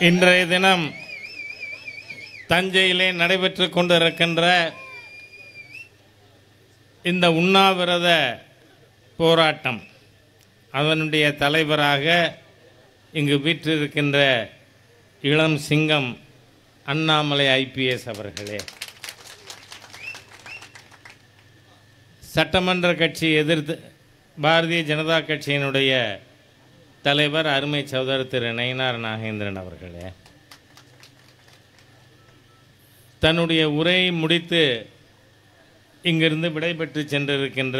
இன்றைய தினம் தஞ்சையிலே நடைபெற்று கொண்டிருக்கின்ற இந்த உண்ணாவிரத போராட்டம் அதனுடைய தலைவராக இங்கு வீற்றிருக்கின்ற இளம் சிங்கம் அண்ணாமலை ஐபிஎஸ் அவர்களே சட்டமன்ற கட்சி எதிர்த்து பாரதிய ஜனதா கட்சியினுடைய தலைவர் அருமை சகோதரர் திரு நயினார் நாகேந்திரன் அவர்களே தன்னுடைய உரையை முடித்து இங்கிருந்து விடைபெற்று சென்றிருக்கின்ற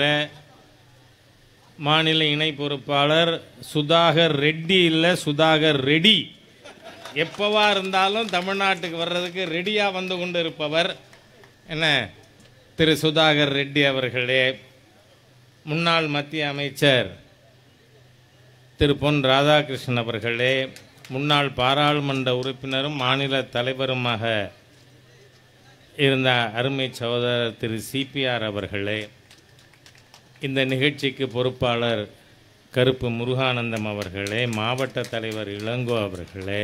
மாநில இணை பொறுப்பாளர் சுதாகர் ரெட்டி இல்லை சுதாகர் ரெடி எப்பவா இருந்தாலும் தமிழ்நாட்டுக்கு வர்றதுக்கு ரெடியாக வந்து கொண்டு இருப்பவர் என்ன திரு சுதாகர் ரெட்டி அவர்களே முன்னாள் மத்திய அமைச்சர் திரு பொன் ராதாகிருஷ்ணன் அவர்களே முன்னாள் பாராளுமன்ற உறுப்பினரும் மாநில தலைவருமாக இருந்த அருமை சகோதரர் திரு சிபிஆர் அவர்களே இந்த நிகழ்ச்சிக்கு பொறுப்பாளர் கருப்பு முருகானந்தம் அவர்களே மாவட்ட தலைவர் இளங்கோ அவர்களே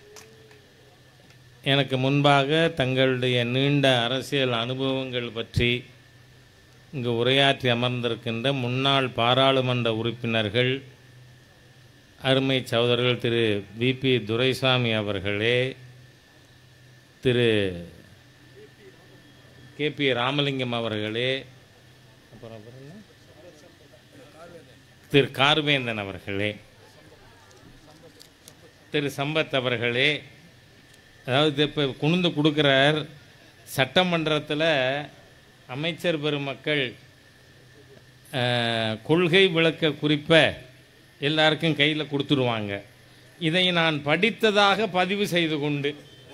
எனக்கு முன்பாக தங்களுடைய நீண்ட அரசியல் அனுபவங்கள் பற்றி இங்கு உரையாற்றி அமர்ந்திருக்கின்ற முன்னாள் பாராளுமன்ற உறுப்பினர்கள் அருமை சகோதரர்கள் திரு விபி துரைசாமி அவர்களே திரு கே பி ராமலிங்கம் அவர்களே அப்புறம் அப்புறம் என்ன? திரு கார்வேந்தன் அவர்களே திரு சம்பத் அவர்களே அதாவது இப்போ குனிந்து கொடுக்குறார் சட்டமன்றத்தில் அமைச்சர் பெருமக்கள் அஹ், கொள்கை விளக்க குறிப்பை எல்லாருக்கும் கையில் கொடுத்துருவாங்க இதை நான் படித்ததாக பதிவு செய்து கொண்டு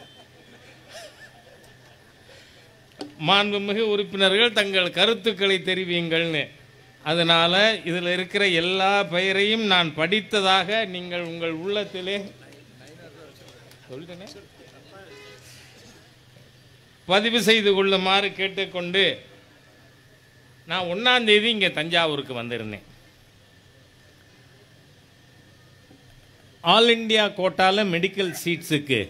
மாண்புமிகு உறுப்பினர்கள் தங்கள் கருத்துக்களை தெரிவியுங்கள்னு அதனால் இதில் இருக்கிற எல்லா பெயரையும் நான் படித்ததாக நீங்கள் உங்கள் உள்ளத்திலே சொல்லிட்டேனே பதிவு செய்து கொள்ளுமாறு கேட்டுக்கொண்டு நான் ஒன்றாம் தேதி இங்கே தஞ்சாவூருக்கு வந்திருந்தேன் ஆல் இந்தியா கோட்டாவில் மெடிக்கல் சீட்ஸுக்கு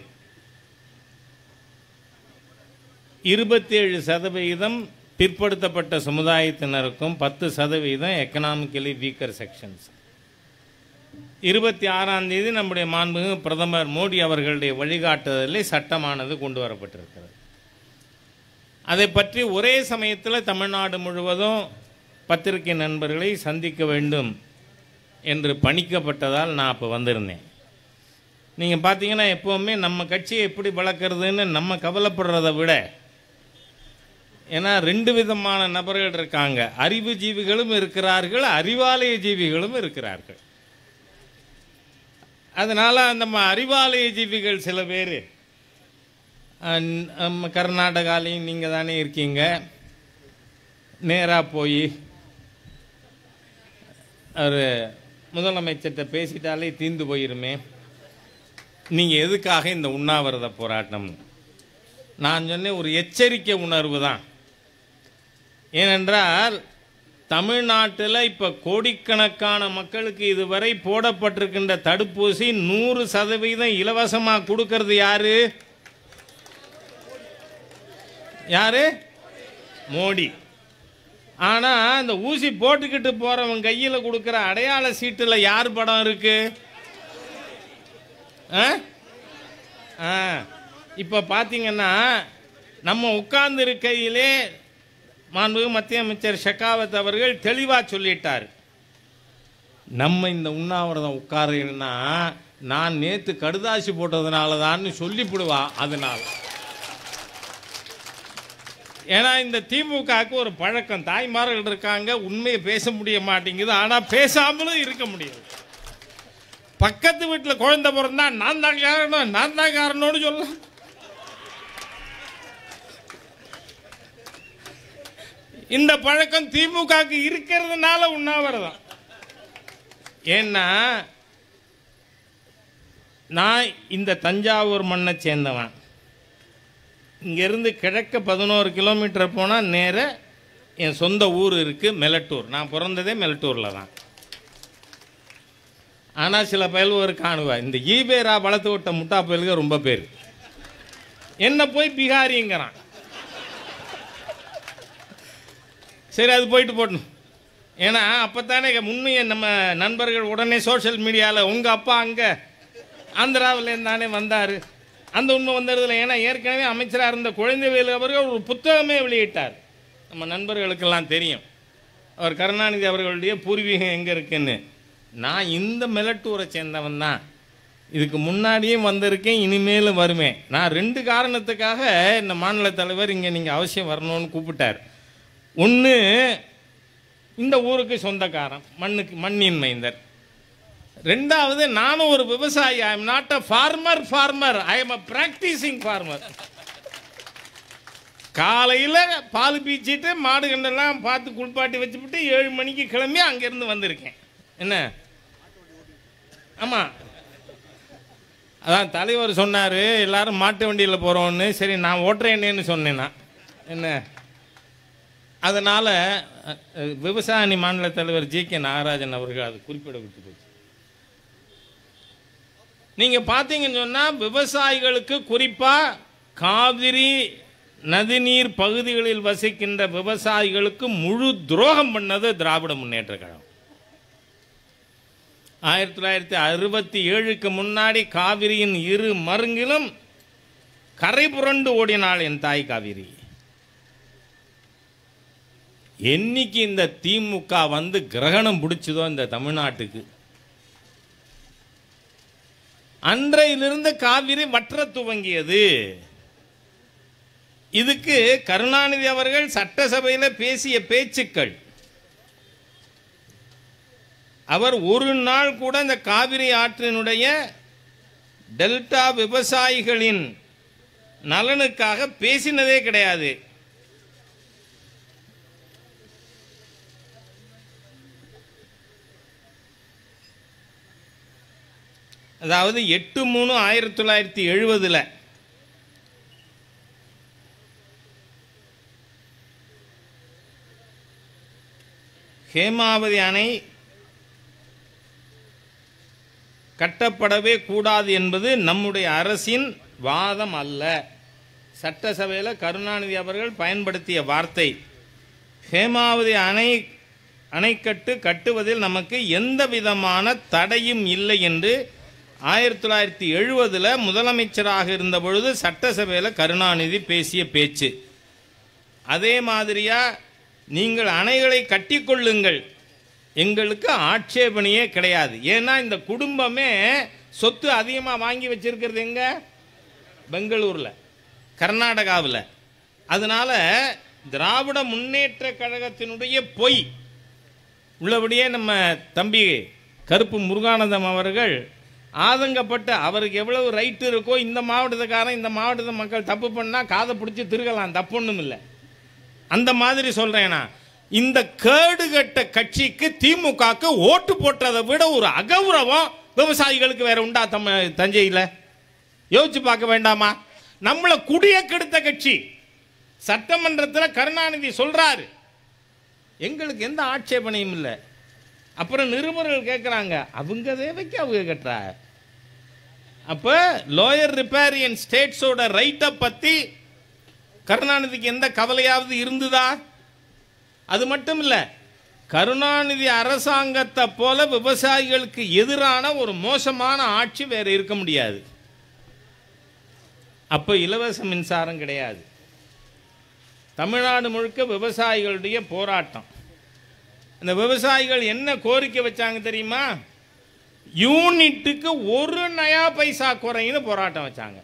இருபத்தேழு சதவிகிதம் பிற்படுத்தப்பட்ட சமுதாயத்தினருக்கும் பத்து சதவீதம் எக்கனாமிக்கலி வீக்கர் செக்ஷன்ஸ் இருபத்தி ஆறாம் தேதி நம்முடைய மாண்புமிகு பிரதமர் மோடி அவர்களுடைய வழிகாட்டுதலில் சட்டமானது கொண்டு வரப்பட்டிருக்கிறது அதை பற்றி ஒரே சமயத்தில் தமிழ்நாடு முழுவதும் பத்திரிகை நண்பர்களை சந்திக்க வேண்டும் என்று பணிக்கப்பட்டதால் நான் அப்போ வந்திருந்தேன் நீங்கள் பார்த்தீங்கன்னா எப்போவுமே நம்ம கட்சியை எப்படி வளர்க்குறதுன்னு நம்ம கவலைப்படுறதை விட ஏன்னா ரெண்டு விதமான நபர்கள் இருக்காங்க அறிவு ஜீவிகளும் இருக்கிறார்கள் அறிவாலய ஜீவிகளும் இருக்கிறார்கள் அதனால் நம்ம அறிவாலய ஜீவிகள் சில பேர் நம்ம கர்நாடகாலையும் நீங்கள் தானே இருக்கீங்க நேராக போய் அவர் முதலமைச்சர்கிட்ட பேசிட்டாலே தீர்ந்து போயிருமே நீங்கள் எதுக்காக இந்த உண்ணாவிரத போராட்டம் நான் சொன்னேன் ஒரு எச்சரிக்கை உணர்வு தான் ஏனென்றால் தமிழ்நாட்டில் இப்போ கோடிக்கணக்கான மக்களுக்கு இதுவரை போடப்பட்டிருக்கின்ற தடுப்பூசி நூறு சதவீதம் இலவசமாக கொடுக்கறது யாரு யாரு மோடி ஆனால் இந்த ஊசி போட்டுக்கிட்டு போகிறவன் கையில் கொடுக்குற அடையாள சீட்டில் யார் படம் இருக்கு ஆ ஆ இப்போ பார்த்தீங்கன்னா நம்ம உட்கார்ந்து இருக்கையிலே மாண்புமிகு மத்திய அமைச்சர் ஷெகாவத் அவர்கள் தெளிவாக சொல்லிட்டார் நம்ம இந்த உண்ணாவிரதம் உட்காருன்னா நான் நேற்று கடுதாசி போட்டதுனால தான்னு சொல்லிவிடுவா அதனால ஏன்னா இந்த திமுகவுக்கு ஒரு பழக்கம் தாய்மார்கள் இருக்காங்க உண்மையை பேச முடிய மாட்டேங்குது ஆனால் பேசாமலும் இருக்க முடியாது பக்கத்து வீட்டில் குழந்தை பிறந்தா நான் தான் காரணம் நான் தான் காரணம்னு சொல்ல இந்த பழக்கம் திமுகவுக்கு இருக்கிறதுனால உண்ணாவிரதம் ஏன்னா நான் இந்த தஞ்சாவூர் மண்ணை சேர்ந்தவன் இங்கேருந்து கிழக்க பதினோரு கிலோமீட்டர் போனால் நேர என் சொந்த ஊர் இருக்குது மெலட்டூர் நான் பிறந்ததே மெலட்டூரில் தான் ஆனால் சில பயல்வர் காணுவா இந்த ஈபேரா வளர்த்து விட்ட முட்டா பயலுக ரொம்ப பேர் என்ன போய் பிகாரிங்கிறான் சரி அது போயிட்டு போடணும் ஏன்னா அப்போத்தானே முன்னைய நம்ம நண்பர்கள் உடனே சோஷியல் மீடியாவில் உங்கள் அப்பா அங்கே ஆந்திராவிலேருந்து தானே வந்தார் அந்த உண்மை வந்துடுதில்ல ஏன்னா ஏற்கனவே அமைச்சராக இருந்த குழந்தைவேலு அவர்கள் ஒரு புத்தகமே வெளியிட்டார் நம்ம நண்பர்களுக்கெல்லாம் தெரியும் அவர் கருணாநிதி அவர்களுடைய பூர்வீகம் எங்கே இருக்குன்னு நான் இந்த மிலட்டூரை சேர்ந்தவன் தான் இதுக்கு முன்னாடியும் வந்திருக்கேன் இனிமேலும் வருவேன் நான் ரெண்டு காரணத்துக்காக இந்த மாநில தலைவர் இங்கே நீங்கள் அவசியம் வரணும்னு கூப்பிட்டார் ஒன்று இந்த ஊருக்கு சொந்தக்காரன் மண்ணுக்கு மண்ணின் மைந்தர் ரெண்டாவது நானும் ஒரு விவசாயி I am not a farmer farmer I am a practising farmer காலையில் பால் பீச்சிட்டு மாடு கண்டெல்லாம் பார்த்து குளிப்பாட்டி வச்சுவிட்டு ஏழு மணிக்கு கிளம்பி அங்கேருந்து வந்திருக்கேன் என்ன ஆமாம் அதான் தலைவர் சொன்னார் எல்லாரும் மாட்டு வண்டியில் போகிறோன்னு சரி நான் ஓட்டுறேன்னேன்னு சொன்னேன் நான் என்ன அதனால் விவசாய அணி மாநில தலைவர் ஜி கே நாகராஜன் அவர்கள் அது குறிப்பிட விட்டு போச்சு நீங்கள் பார்த்தீங்கன்னு சொன்னால் விவசாயிகளுக்கு குறிப்பாக காவிரி நதிநீர் பகுதிகளில் வசிக்கின்ற விவசாயிகளுக்கு முழு துரோகம் பண்ணது திராவிட முன்னேற்ற கழகம் ஆயிரத்தி தொள்ளாயிரத்தி அறுபத்தி ஏழுக்கு முன்னாடி காவிரியின் இரு மருங்கிலும் கரை புரண்டு ஓடினாள் என் தாய் காவிரி என்னைக்கு இந்த திமுக வந்து கிரகணம் பிடிச்சதோ இந்த தமிழ்நாட்டுக்கு அன்றையிலிருந்து காவிரி வற்ற துவங்கியது இதுக்கு கருணாநிதி அவர்கள் சட்டசபையில் பேசிய பேச்சுக்கள் அவர் ஒரு நாள் கூட இந்த காவிரி ஆற்றினுடைய டெல்டா விவசாயிகளின் நலனுக்காக பேசினதே கிடையாது அதாவது எட்டு மூணு ஆயிரத்தி தொள்ளாயிரத்தி எழுபதில் ஹேமாவதி அணை கட்டப்படவே கூடாது என்பது நம்முடைய அரசின் வாதம் அல்ல சட்டசபையில் கருணாநிதி அவர்கள் பயன்படுத்திய வார்த்தை ஹேமாவதி அணை அணைக்கட்டு கட்டுவதில் நமக்கு எந்த விதமான தடையும் இல்லை என்று ஆயிரத்தி தொள்ளாயிரத்தி எழுபதில் முதலமைச்சராக இருந்த பொழுது சட்டசபையில் கருணாநிதி பேசிய பேச்சு அதே மாதிரியா நீங்கள் அணைகளை கட்டிக்கொள்ளுங்கள் எங்களுக்கு ஆட்சேபனையே கிடையாது ஏன்னா இந்த குடும்பமே சொத்து அதிகமாக வாங்கி வச்சிருக்கிறது எங்க பெங்களூரில் கர்நாடகாவில் அதனால திராவிட முன்னேற்ற கழகத்தினுடைய பொய் உள்ளபடியே நம்ம தம்பி கருப்பு முருகானந்தம் அவர்கள் ஆதங்கப்பட்டு அவருக்கு எவ்வளவு ரைட்டு இருக்கோ இந்த மாவட்டத்துக்காரன் இந்த மாவட்டத்து மக்கள் தப்பு பண்ணால் காதை பிடிச்சி திருகலாம் தப்பு ஒன்றும் இல்லை அந்த மாதிரி சொல்கிறேன் நான் இந்த கேடுகட்ட கட்சிக்கு திமுகக்கு ஓட்டு போட்டதை விட ஒரு அகௌரவம் விவசாயிகளுக்கு வேற உண்டா தம்ம தஞ்சையில் யோசிச்சு பார்க்க வேண்டாமா நம்மளை குடிய கெடுத்த கட்சி சட்டமன்றத்தில் கருணாநிதி சொல்றாரு எங்களுக்கு எந்த ஆட்சேபனையும் இல்லை அப்புறம் நிருபர்கள் கேட்குறாங்க அவங்க தேவைக்கு அவங்க கட்டுறா அப்போ லோயர் ரிப்பேரியன் ஸ்டேட்ஸோட ரைட்டை பற்றி கருணாநிதிக்கு எந்த கவலையாவது இருந்ததா அது மட்டும் இல்லை கருணாநிதி அரசாங்கத்தை போல விவசாயிகளுக்கு எதிரான ஒரு மோசமான ஆட்சி வேற இருக்க முடியாது அப்போ இலவச மின்சாரம் கிடையாது தமிழ்நாடு முழுக்க விவசாயிகளுடைய போராட்டம் அந்த விவசாயிகள் என்ன கோரிக்கை வச்சாங்க தெரியுமா யூனிட்டுக்கு ஒரு நயா பைசா குறைன்னு போராட்டம் வச்சாங்க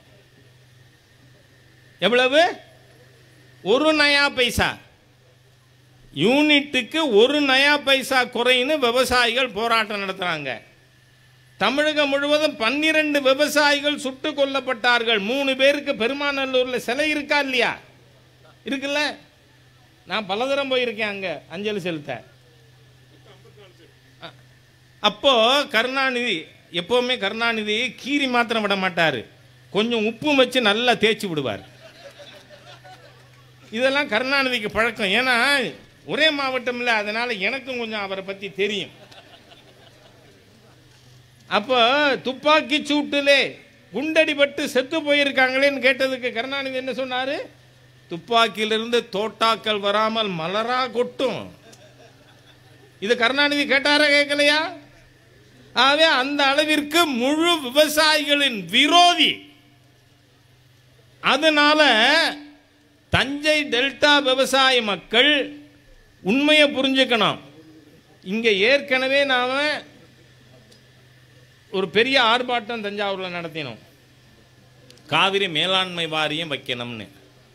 எவ்வளவு ஒரு நயா பைசா யூனிட்டுக்கு ஒரு நயா பைசா குறைன்னு விவசாயிகள் போராட்டம் நடத்துறாங்க தமிழகம் முழுவதும் பன்னிரண்டு விவசாயிகள் சுட்டு கொல்லப்பட்டார்கள் மூணு பேருக்கு பெருமாநல்லூர்ல சிலை இருக்கா இல்லையா இருக்குல்ல நான் பலதரம் போயிருக்கேன் அங்க அஞ்சலி செலுத்த அ- அப்போ கருணாநிதி எப்பவுமே கருணாநிதி கீரி மாத்திரம் விட மாட்டாரு கொஞ்சம் உப்பு வச்சு நல்லா தேய்ச்சி விடுவார் இதெல்லாம் கருணாநிதிக்கு பழக்கம் ஏன்னா ஒரே மாவட்டம் இல்லை அதனால எனக்கும் கொஞ்சம் அவரை பத்தி தெரியும் அப்போ துப்பாக்கி சூட்டிலே குண்டடிபட்டு செத்து போயிருக்காங்களேன்னு கேட்டதுக்கு கருணாநிதி என்ன சொன்னாரு துப்பாக்கியிலிருந்து தோட்டாக்கள் வராமல் மலரா கொட்டும் இது கருணாநிதி கேட்டாரா கேட்கலையா ஆகவே அந்த அளவிற்கு முழு விவசாயிகளின் விரோதி அதனால தஞ்சை டெல்டா விவசாய மக்கள் உண்மையை புரிஞ்சுக்கணும் இங்க ஏற்கனவே நாம ஒரு பெரிய ஆர்ப்பாட்டம் தஞ்சாவூரில் நடத்தினோம் காவிரி மேலாண்மை வாரியம் வைக்கணும்னு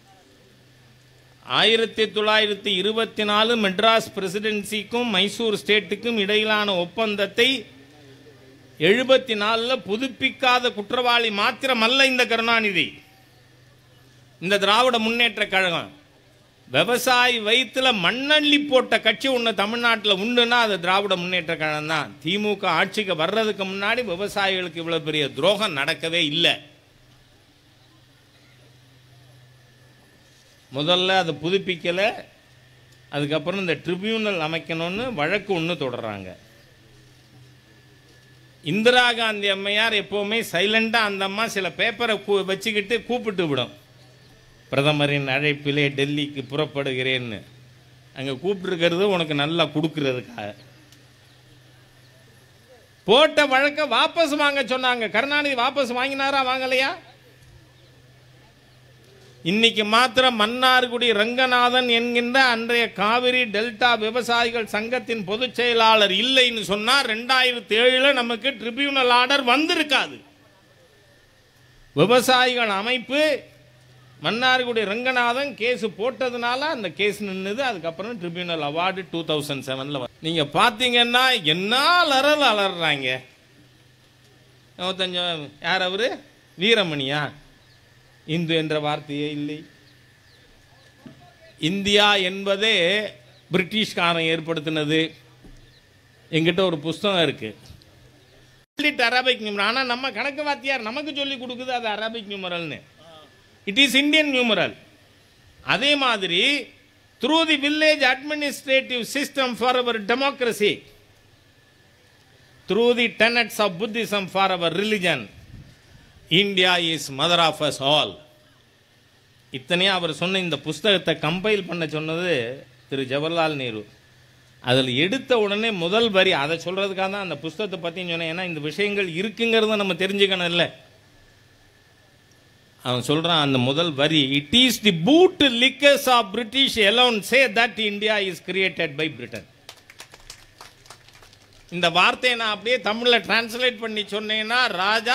ஆயிரத்தி தொள்ளாயிரத்தி இருபத்தி நாலு மெட்ராஸ் பிரசிடென்சிக்கும் மைசூர் ஸ்டேட்டுக்கும் இடையிலான ஒப்பந்தத்தை எழுபத்தி நாலில் புதுப்பிக்காத குற்றவாளி மாத்திரமல்ல இந்த கருணாநிதி இந்த திராவிட முன்னேற்ற கழகம் விவசாயி வயிற்றுல மண்ணள்ளி போட்ட கட்சி ஒன்று தமிழ்நாட்டில் உண்டுன்னா அது திராவிட முன்னேற்ற கழகம் தான் திமுக ஆட்சிக்கு வர்றதுக்கு முன்னாடி விவசாயிகளுக்கு இவ்வளோ பெரிய துரோகம் நடக்கவே இல்லை முதல்ல அதை புதுப்பிக்கலை அதுக்கப்புறம் இந்த ட்ரிபியூனல் அமைக்கணும்னு வழக்கு ஒன்று தொடர்றாங்க இந்திரா காந்தி அம்மையார் எப்போவுமே சைலண்டாக அந்த அம்மா சில பேப்பரை கூ வச்சுக்கிட்டு கூப்பிட்டு விடும் பிரதமரின் அழைப்பிலே டெல்லிக்கு புறப்படுகிறேன்னு அங்கே கூப்பிட்டுருக்கிறது உனக்கு நல்லா கொடுக்கறதுக்காக போட்ட வழக்க வாபஸ் வாங்க சொன்னாங்க கருணாநிதி வாபஸ் வாங்கினாரா வாங்கலையா இன்னைக்கு மாத்திரம் மன்னார்குடி ரங்கநாதன் என்கின்ற அன்றைய காவிரி டெல்டா விவசாயிகள் சங்கத்தின் பொதுச் செயலாளர் இல்லைன்னு சொன்னா ரெண்டாயிரத்தி ஏழுல நமக்கு ட்ரிபியூனல் ஆர்டர் வந்திருக்காது விவசாயிகள் அமைப்பு மன்னார்குடி ரங்கநாதன் கேஸ் போட்டதுனால அந்த கேஸ் நின்னுது அதுக்கப்புறம் ட்ரிபியூனல் அவார்டு டூ தௌசண்ட் செவனில் நீங்க பார்த்தீங்கன்னா என்ன அலறல் அலறாங்க கொஞ்சம் யார் அவரு வீரமணியா இந்து என்ற வார்த்தையே இல்லை இந்தியா என்பதே பிரிட்டிஷ்காரன் ஏற்படுத்தினது எங்கிட்ட ஒரு புஸ்தகம் இருக்கு அரபிக் நியூமரல் ஆனால் நம்ம கணக்கு வாத்தியார் நமக்கு சொல்லி கொடுக்குது அது அரபிக் நியூமரல்னு இட் இஸ் இந்தியன் நியூமரல் அதே மாதிரி through the village administrative system for our democracy through the tenets of Buddhism for our religion India is mother of us all இத்தனையும் அவர் சொன்ன இந்த புஸ்தகத்தை கம்பைல் பண்ண சொன்னது திரு ஜவஹர்லால் நேரு அதில் எடுத்த உடனே முதல் வரி அதை சொல்கிறதுக்காக தான் அந்த புஸ்தகத்தை பற்றி சொன்னேன் ஏன்னா இந்த விஷயங்கள் இருக்குங்கிறத நம்ம தெரிஞ்சுக்கணும் இல்லை அவன் சொல்கிறான் அந்த முதல் வரி it is the boot lickers of British alone say that India is created by Britain இந்த வார்த்தையை நான் அப்படியே தமிழில் டிரான்ஸ்லேட் பண்ணி சொன்னேன்னா ராஜா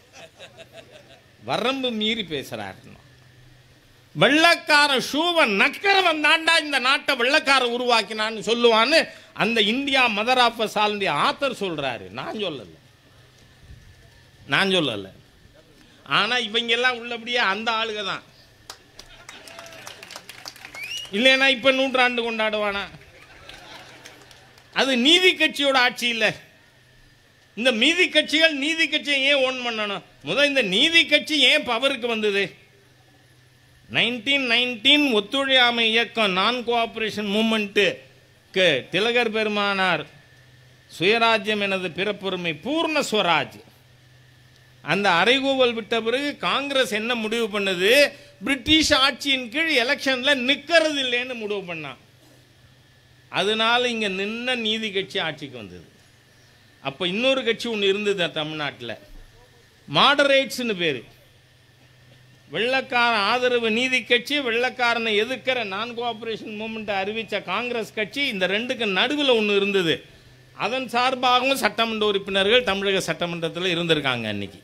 வரம்பு மீறி பேசுறாரு வெள்ளக்கார ஷூவை நக்கரவன் தாண்டா இந்த நாட்டை வெள்ளக்கார உருவாக்கினான்னு சொல்லுவான்னு அந்த இந்தியா மதர் ஆஃப் சாலண்டிய ஆத்தர் சொல்றாரு நான் சொல்லல நான் சொல்லல ஆனா இவங்க எல்லாம் உள்ளபடியே அந்த ஆளுக தான் இல்லைன்னா இப்ப நூற்றாண்டு கொண்டாடுவானா அது நீதி கட்சியோட ஆட்சி இல்லை இந்த மீதி கட்சிகள் நீதி கட்சியை ஏன் ஓன் பண்ணணும் முதல் இந்த நீதி கட்சி ஏன் பவருக்கு வந்தது நைன்டீன் நைன்டீன் ஒத்துழையாமை இயக்கம் நான் கோஆபரேஷன் மூமெண்ட்டுக்கு திலகர் பெருமானார் சுயராஜ்யம் எனது பிறப்புரிமை பூர்ண ஸ்வராஜ் அந்த அறைகூவல் விட்ட பிறகு காங்கிரஸ் என்ன முடிவு பண்ணது பிரிட்டிஷ் ஆட்சியின் கீழ் எலெக்ஷன்ல நிக்கிறது இல்லைன்னு முடிவு பண்ணான் அதனால இங்க நின்ன நீதி கட்சி ஆட்சிக்கு வந்தது அப்போ இன்னொரு கட்சி ஒன்று இருந்தது தமிழ்நாட்டில் மாடரேட்ஸ்னு பேர் வெள்ளக்காரன் ஆதரவு நீதி கட்சி வெள்ளக்காரனை எதிர்க்கிற நான் கோஆபரேஷன் மூமெண்ட்டை அறிவித்த காங்கிரஸ் கட்சி இந்த ரெண்டுக்கு நடுவில் ஒன்று இருந்தது அதன் சார்பாகவும் சட்டமன்ற உறுப்பினர்கள் தமிழக சட்டமன்றத்தில் இருந்திருக்காங்க அன்னைக்கு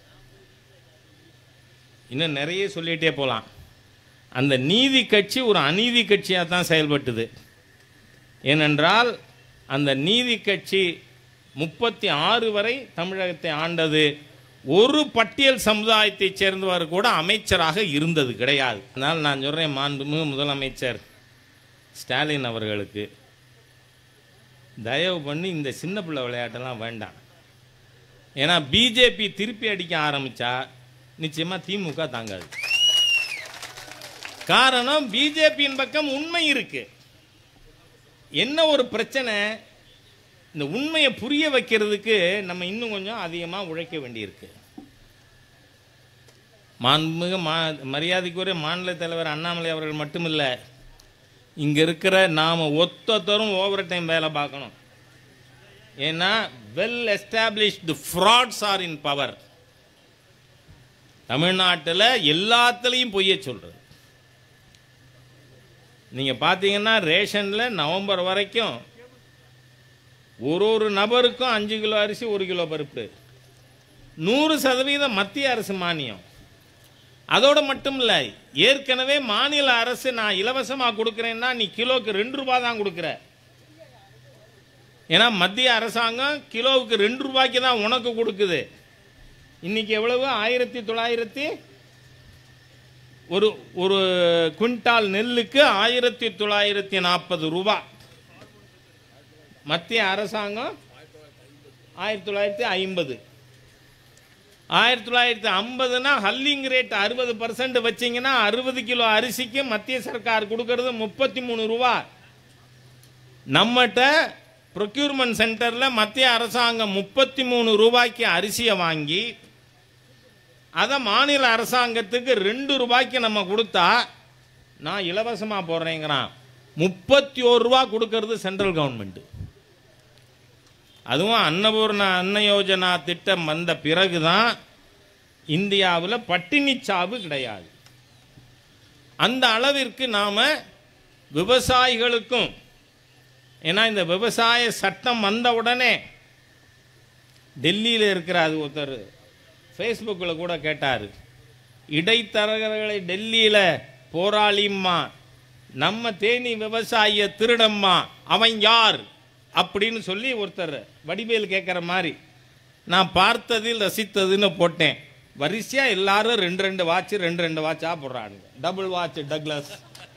இன்னும் நிறைய சொல்லிகிட்டே போகலாம் அந்த நீதி கட்சி ஒரு அநீதி கட்சியாக தான் செயல்பட்டுது ஏனென்றால் அந்த நீதி கட்சி முப்பத்தி ஆறு வரை தமிழகத்தை ஆண்டது ஒரு பட்டியல் சமுதாயத்தைச் சேர்ந்தவர் கூட அமைச்சராக இருந்தது கிடையாது அதனால் நான் சொல்கிறேன் மாண்புமிகு முதலமைச்சர் ஸ்டாலின் அவர்களுக்கு தயவு பண்ணி இந்த சின்ன பிள்ளை விளையாட்டெல்லாம் வேண்டாம் ஏன்னா பிஜேபி திருப்பி அடிக்க ஆரம்பிச்சா நிச்சயமாக திமுக தாங்காது காரணம் பிஜேபியின் பக்கம் உண்மை இருக்கு என்ன ஒரு பிரச்சனை இந்த உண்மையை புரிய வைக்கிறதுக்கு நம்ம இன்னும் கொஞ்சம் அதிகமாக உழைக்க வேண்டியிருக்கு மாண்புமிகு மா மரியாதைக்குரிய மாநில தலைவர் அண்ணாமலை அவர்கள் மட்டுமில்லை இங்கே இருக்கிற நாம் ஒத்தொத்தரும் ஓவர் டைம் வேலை பார்க்கணும் ஏன்னா well established frauds are in power தமிழ்நாட்டில் எல்லாத்துலேயும் பொய்ய சொல்கிறது நீங்கள் பார்த்தீங்கன்னா ரேஷனில் நவம்பர் வரைக்கும் ஒரு ஒரு நபருக்கும் அஞ்சு கிலோ அரிசி ஒரு கிலோ பருப்பு நூறு சதவீதம் மத்திய அரசு மானியம் அதோடு மட்டும் இல்லை ஏற்கனவே மாநில அரசு நான் இலவசமாக கொடுக்குறேன்னா நீ கிலோவுக்கு ரெண்டு ரூபா தான் கொடுக்குற ஏன்னா மத்திய அரசாங்கம் கிலோவுக்கு ரெண்டு ரூபாய்க்கு தான் உனக்கு கொடுக்குது இன்னைக்கு எவ்வளவு ஆயிரத்தி தொள்ளாயிரத்தி ஒரு ஒரு குவிண்டால் நெல்லுக்கு ஆயிரத்தி தொள்ளாயிரத்தி நாற்பது ரூபா மத்திய அரசாங்கம் ஆயிரத்தி தொள்ளாயிரத்தி ஐம்பது ஆயிரத்தி தொள்ளாயிரத்தி ஐம்பதுனா ஹல்லிங் ரேட் அறுபது பர்சன்ட் வச்சிங்கன்னா அறுபது கிலோ அரிசிக்கு மத்திய சர்க்கார் கொடுக்கறது முப்பத்தி மூணு ரூபா நம்மகிட்ட ப்ரொக்யூர்மெண்ட் சென்டரில் மத்திய அரசாங்கம் முப்பத்தி மூணு ரூபாய்க்கு அரிசியை வாங்கி அதை மாநில அரசாங்கத்துக்கு ரெண்டு ரூபாய்க்கு நம்ம கொடுத்தா நான் இலவசமாக போடுறேங்கிறான் முப்பத்தி ஒரு ரூபா கொடுக்கறது சென்ட்ரல் கவர்மெண்ட்டு அதுவும் அன்னபூர்ணா அன்ன யோஜனா திட்டம் வந்த பிறகு தான் இந்தியாவில் பட்டினி சாவு கிடையாது அந்த அளவிற்கு நாம் விவசாயிகளுக்கும் ஏன்னா இந்த விவசாய சட்டம் வந்த உடனே டெல்லியில் இருக்கிற அது ஒருத்தர் ஃபேஸ்புக்கில் கூட கேட்டார் இடைத்தரகர்களை டெல்லியில் போராளிம்மா நம்ம தேனி விவசாயிய திருடம்மா அவன் யார் அப்படின்னு சொல்லி ஒருத்தர் வடிவேல் கேட்குற மாதிரி நான் பார்த்ததில் ரசித்ததுன்னு போட்டேன் வரிசையாக எல்லாரும் ரெண்டு ரெண்டு வாட்ச் ரெண்டு ரெண்டு வாட்சாக போடுறானுங்க டபுள் வாட்ச் டக்ளஸ்